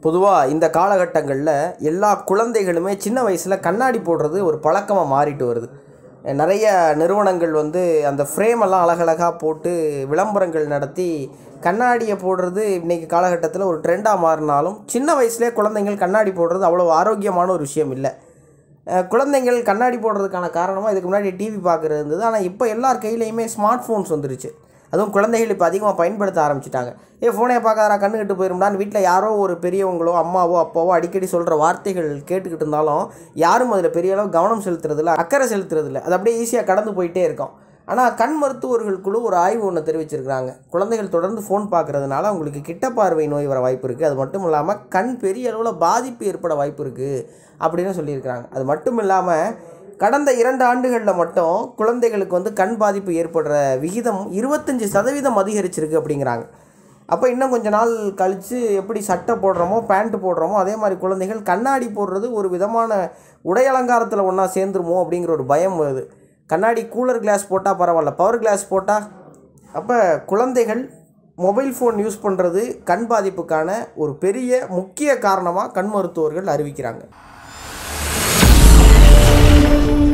பொதுவாக இந்த காலகட்டங்களில் எல்லா குழந்தைகளுமே சின்ன வயசில் கண்ணாடி போடுறது ஒரு பழக்கமாக மாறிட்டு வருது நிறைய நிறுவனங்கள் வந்து அந்த ஃப்ரேம் எல்லாம் அழகழகாக போட்டு விளம்பரங்கள் நடத்தி கண்ணாடியை போடுறது இன்றைக்கி காலகட்டத்தில் ஒரு ட்ரெண்டாக மாறினாலும் சின்ன வயசுலேயே குழந்தைங்கள் கண்ணாடி போடுறது அவ்வளோ ஆரோக்கியமான ஒரு விஷயம் இல்லை அஹ் குழந்தைங்கள் கண்ணாடி போடுறதுக்கான காரணமாக இதுக்கு முன்னாடி டிவி பார்க்குறது இருந்தது ஆனால் இப்போ எல்லார் கையிலையுமே ஸ்மார்ட் ஃபோன்ஸ் வந்துருச்சு அதுவும் குழந்தைகள் இப்போ அதிகமாக பயன்படுத்த ஆரம்பிச்சிட்டாங்க ஏ ஃபோனே பார்க்காதரா கண்ணு கெட்டு போயிரும்டான்னு வீட்டில் யாரோ ஒரு பெரியவங்களோ அம்மாவோ அப்பாவோ அடிக்கடி சொல்கிற வார்த்தைகள் கேட்டுக்கிட்டு இருந்தாலும் யாரும் அதில் பெரிய அளவு கவனம் செலுத்துறதில்ல அக்கறை செலுத்துறதில்ல அது அப்படியே ஈஸியாக கடந்து போயிட்டே இருக்கும் ஆனால் கண் மருத்துவர்கள் குழு ஒரு ஆய்வு ஒன்று தெரிவிச்சிருக்கிறாங்க குழந்தைகள் தொடர்ந்து ஃபோன் பார்க்குறதுனால அவங்களுக்கு கிட்ட பார்வை நோய் வர வாய்ப்பு இருக்குது அது மட்டும் இல்லாமல் கண் பெரிய அளவில் பாதிப்பு ஏற்பட வாய்ப்பு இருக்குது அப்படின்னு சொல்லியிருக்கிறாங்க அது மட்டும் இல்லாமல் கடந்த இரண்டு ஆண்டுகளில் மட்டும் குழந்தைகளுக்கு வந்து கண் பாதிப்பு ஏற்படுற விகிதம் இருபத்தஞ்சி சதவீதம் அதிகரிச்சிருக்கு அப்படிங்கிறாங்க அப்போ இன்னும் கொஞ்ச நாள் கழித்து எப்படி சட்டை போடுறோமோ பேண்ட் போடுறோமோ அதே மாதிரி குழந்தைகள் கண்ணாடி போடுறது ஒரு விதமான உடை அலங்காரத்தில் ஒன்றா சேர்ந்துருமோ அப்படிங்கிற ஒரு பயம் வருது கண்ணாடி கூலர் கிளாஸ் போட்டால் பரவாயில்ல பவர் கிளாஸ் போட்டால் அப்போ குழந்தைகள் மொபைல் ஃபோன் யூஸ் பண்ணுறது கண் பாதிப்புக்கான ஒரு பெரிய முக்கிய காரணமாக கண் மருத்துவர்கள் அறிவிக்கிறாங்க